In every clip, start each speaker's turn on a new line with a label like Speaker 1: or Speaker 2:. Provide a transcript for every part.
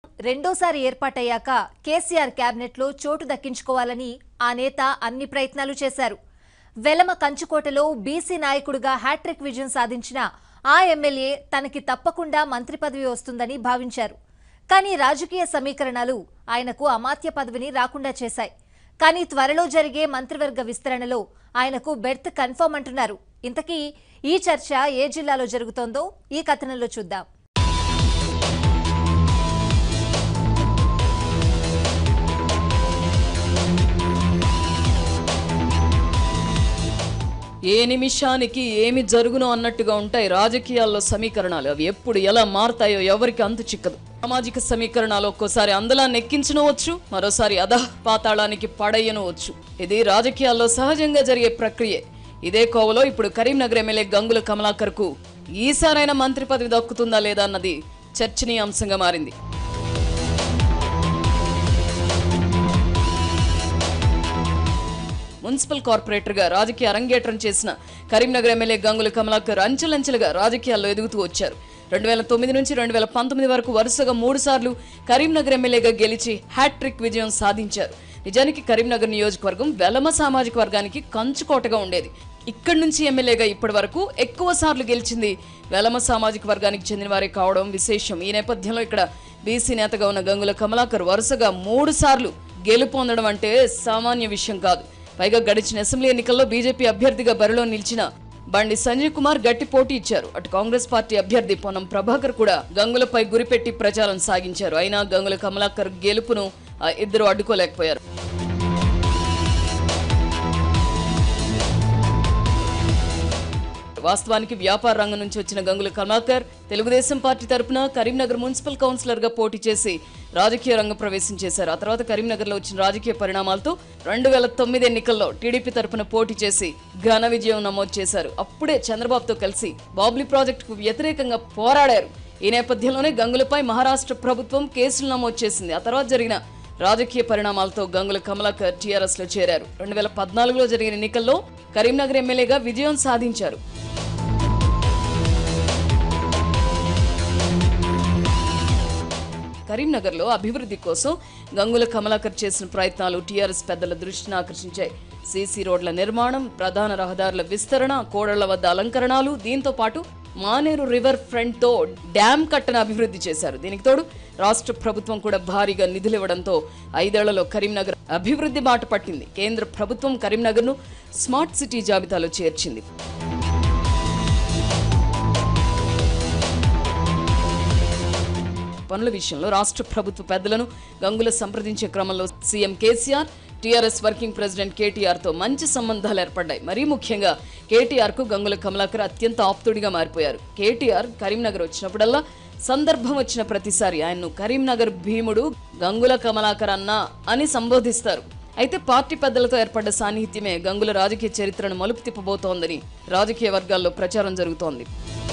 Speaker 1: రెండోసారి ఏర్పాటయ్యాక కేసీఆర్ కేబినెట్లో చోటు దక్కించుకోవాలని ఆ నేత అన్ని ప్రయత్నాలు చేశారు వెలమ కంచుకోటలో బీసీ నాయకుడిగా హ్యాట్రిక్ విజయం సాధించిన ఆ ఎమ్మెల్యే తనకి తప్పకుండా మంత్రి పదవి వస్తుందని భావించారు కానీ రాజకీయ సమీకరణాలు ఆయనకు అమాత్య పదవిని రాకుండా చేశాయి కానీ త్వరలో జరిగే మంత్రివర్గ విస్తరణలో ఆయనకు బెర్త్ కన్ఫర్మ్ అంటున్నారు ఇంతకీ ఈ చర్చ ఏ జిల్లాలో జరుగుతోందో ఈ కథనంలో చూద్దాం
Speaker 2: ఏ నిమిషానికి ఏమి జరుగునో అన్నట్టుగా ఉంటాయి రాజకీయాల్లో సమీకరణాలు అవి ఎప్పుడు ఎలా మారతాయో ఎవరికి అంతు చిక్కదు సామాజిక సమీకరణాలు ఒక్కోసారి అందలా నెక్కించనవచ్చు మరోసారి అధః పాతాళానికి పడయ్యనవచ్చు ఇది రాజకీయాల్లో సహజంగా జరిగే ప్రక్రియ ఇదే కోవలో ఇప్పుడు కరీంనగర్ ఎమ్మెల్యే గంగుల కమలాకర్ కు ఈసారైన మంత్రి పదవి దక్కుతుందా లేదా అన్నది చర్చనీయాంశంగా మారింది మున్సిపల్ కార్పొరేటర్గా రాజకీయ అరంగేట్రం చేసిన కరీంనగర్ ఎమ్మెల్యే గంగుల కమలాకర్ అంచెలంచెలుగా రాజకీయాల్లో ఎదుగుతూ వచ్చారు రెండు వేల తొమ్మిది నుంచి రెండు వేల పంతొమ్మిది వరకు వరుసగా మూడు సార్లు కరీంనగర్ ఎమ్మెల్యేగా గెలిచి హ్యాట్రిక్ విజయం సాధించారు నిజానికి కరీంనగర్ నియోజకవర్గం వెలమ సామాజిక వర్గానికి కంచుకోటగా ఉండేది ఇక్కడి నుంచి ఎమ్మెల్యేగా ఇప్పటి వరకు ఎక్కువ సార్లు గెలిచింది వెలమ సామాజిక వర్గానికి చెందిన వారే కావడం విశేషం ఈ నేపథ్యంలో ఇక్కడ బీసీ నేతగా ఉన్న గంగుల కమలాకర్ వరుసగా మూడు సార్లు గెలుపొందడం అంటే సామాన్య విషయం కాదు పైగా గడిచిన అసెంబ్లీ ఎన్నికల్లో బీజేపీ అభ్యర్థిగా బరిలో నిలిచిన బండి సంజయ్ కుమార్ గట్టి పోటీ ఇచ్చారు అటు కాంగ్రెస్ పార్టీ అభ్యర్థి పొన్నం ప్రభాకర్ కూడా గంగులపై గురిపెట్టి ప్రచారం సాగించారు అయినా గంగుల కమలాకర్ గెలుపును ఆ ఇద్దరు అడ్డుకోలేకపోయారు వాస్తవానికి వ్యాపార రంగం నుంచి వచ్చిన గంగుల కమలాకర్ తెలుగుదేశం పార్టీ తరపున కరీంనగర్ మున్సిపల్ కౌన్సిలర్ గా పోటీ చేసి రాజకీయ రంగ ప్రవేశం చేశారు ఆ తర్వాత కరీంనగర్ లో వచ్చిన రాజకీయ పరిణామాలతో రెండు వేల తొమ్మిది ఎన్నికల్లో టీడీపీ తరపున పోటీ చేసి ఘన విజయం నమోదు చేశారు అప్పుడే చంద్రబాబుతో కలిసి బాబ్లీ ప్రాజెక్టుకు వ్యతిరేకంగా పోరాడారు ఈ నేపథ్యంలోనే గంగులపై మహారాష్ట్ర ప్రభుత్వం కేసులు నమోదు చేసింది ఆ తర్వాత జరిగిన రాజకీయ పరిణామాలతో గంగుల కమలాకర్ టీఆర్ఎస్ లో చేరారు రెండు వేల పద్నాలుగులో జరిగిన ఎన్నికల్లో కరీంనగర్ ఎమ్మెల్యేగా విజయం సాధించారు కరీంనగర్లో అభివృద్ధి కోసం గంగుల కమలాకర్ చేసిన ప్రయత్నాలు టీఆర్ఎస్ పెద్దల దృష్టిని ఆకర్షించాయి సీసీ రోడ్ల నిర్మాణం ప్రధాన రహదారుల విస్తరణ కోడళ్ల వద్ద అలంకరణలు దీంతో పాటు మానేరు రివర్ ఫ్రంట్ తో డ్యామ్ కట్టను అభివృద్ధి చేశారు దీనికి తోడు రాష్ట్ర ప్రభుత్వం కూడా భారీగా నిధులు ఇవ్వడంతో ఐదేళ్లలో కరీంనగర్ అభివృద్ధి బాట పట్టింది కేంద్ర ప్రభుత్వం కరీంనగర్ను స్మార్ట్ సిటీ జాబితాలో చేర్చింది పనుల విషయంలో రాష్ట్ర ప్రభుత్వ పెద్దలను గంగుల సంప్రదించే క్రమంలో CM KCR TRS working president KTR తో మంచి సంబంధాలు ఏర్పడ్డాయి మరీ ముఖ్యంగా కేటీఆర్ కు గంగుల కమలాకర్ అత్యంత ఆప్తుడిగా మారిపోయారు కేటీఆర్ కరీంనగర్ వచ్చినప్పుడల్లా సందర్భం వచ్చిన ప్రతిసారి ఆయన్ను కరీంనగర్ భీముడు గంగుల కమలాకర్ అన్న అని సంబోధిస్తారు అయితే పార్టీ పెద్దలతో ఏర్పడ్డ సాన్నిహిత్యమే గంగుల రాజకీయ చరిత్రను మలుపు తిప్పబోతోందని రాజకీయ వర్గాల్లో ప్రచారం జరుగుతోంది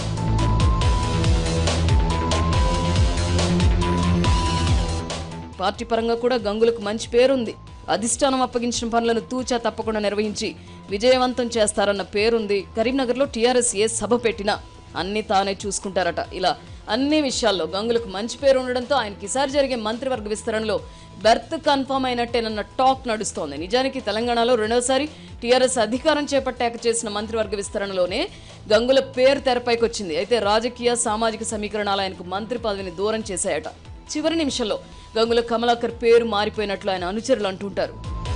Speaker 2: పార్టీ పరంగా కూడా గంగులకు మంచి పేరుంది అధిష్టానం అప్పగించిన పనులను తూచా తప్పకుండా నిర్వహించి విజయవంతం చేస్తారన్న పేరుంది కరీంనగర్లో టీఆర్ఎస్ ఏ సభ పెట్టినా అన్ని తానే చూసుకుంటారట ఇలా అన్ని విషయాల్లో గంగులకు మంచి పేరు ఉండడంతో ఆయనకి ఈసారి జరిగే మంత్రివర్గ విస్తరణలో బెర్త్ కన్ఫర్మ్ అయినట్టేనన్న టాక్ నడుస్తోంది నిజానికి తెలంగాణలో రెండోసారి టీఆర్ఎస్ అధికారం చేపట్టాక చేసిన మంత్రివర్గ విస్తరణలోనే గంగుల పేరు తెరపైకి వచ్చింది అయితే రాజకీయ సామాజిక సమీకరణాలు ఆయనకు మంత్రి పదవిని దూరం చేశాయట చివరి నిమిషంలో గంగుల కమలాకర్ పేరు మారిపోయినట్లు ఆయన అనుచరులు అంటుంటారు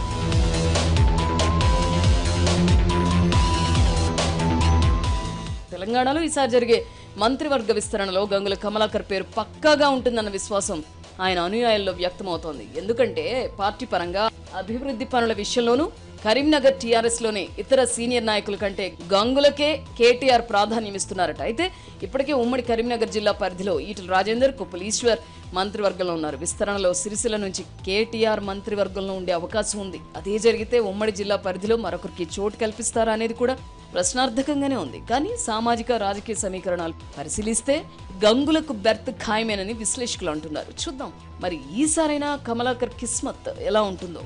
Speaker 2: తెలంగాణలో ఈసారి జరిగే మంత్రివర్గ విస్తరణలో గంగుల కమలాకర్ పేరు పక్కాగా ఉంటుందన్న విశ్వాసం ఆయన అనుయాయుల్లో వ్యక్తమవుతోంది ఎందుకంటే పార్టీ పరంగా అభివృద్ధి పనుల విషయంలోనూ కరీంనగర్ టీఆర్ఎస్ లోనే ఇతర సీనియర్ నాయకుల కంటే గంగులకే కేటీఆర్ ప్రాధాన్యం ఇస్తున్నారట అయితే ఇప్పటికే ఉమ్మడి కరీంనగర్ జిల్లా పరిధిలో ఈటల రాజేందర్ కుప్పల్ ఈశ్వర్ మంత్రివర్గంలో ఉన్నారు విస్తరణలో సిరిసిల్ల నుంచి కేటీఆర్ మంత్రివర్గంలో ఉండే అవకాశం ఉంది అదే జరిగితే ఉమ్మడి జిల్లా పరిధిలో మరొకరికి చోటు కల్పిస్తారా అనేది కూడా ప్రశ్నార్థకంగానే ఉంది కానీ సామాజిక రాజకీయ సమీకరణాలు పరిశీలిస్తే గంగులకు బెర్త్ ఖాయమేనని విశ్లేషకులు అంటున్నారు చూద్దాం మరి ఈసారైనా కమలాకర్ కిస్మత్ ఎలా ఉంటుందో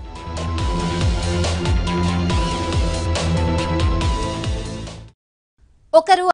Speaker 1: ఒకరు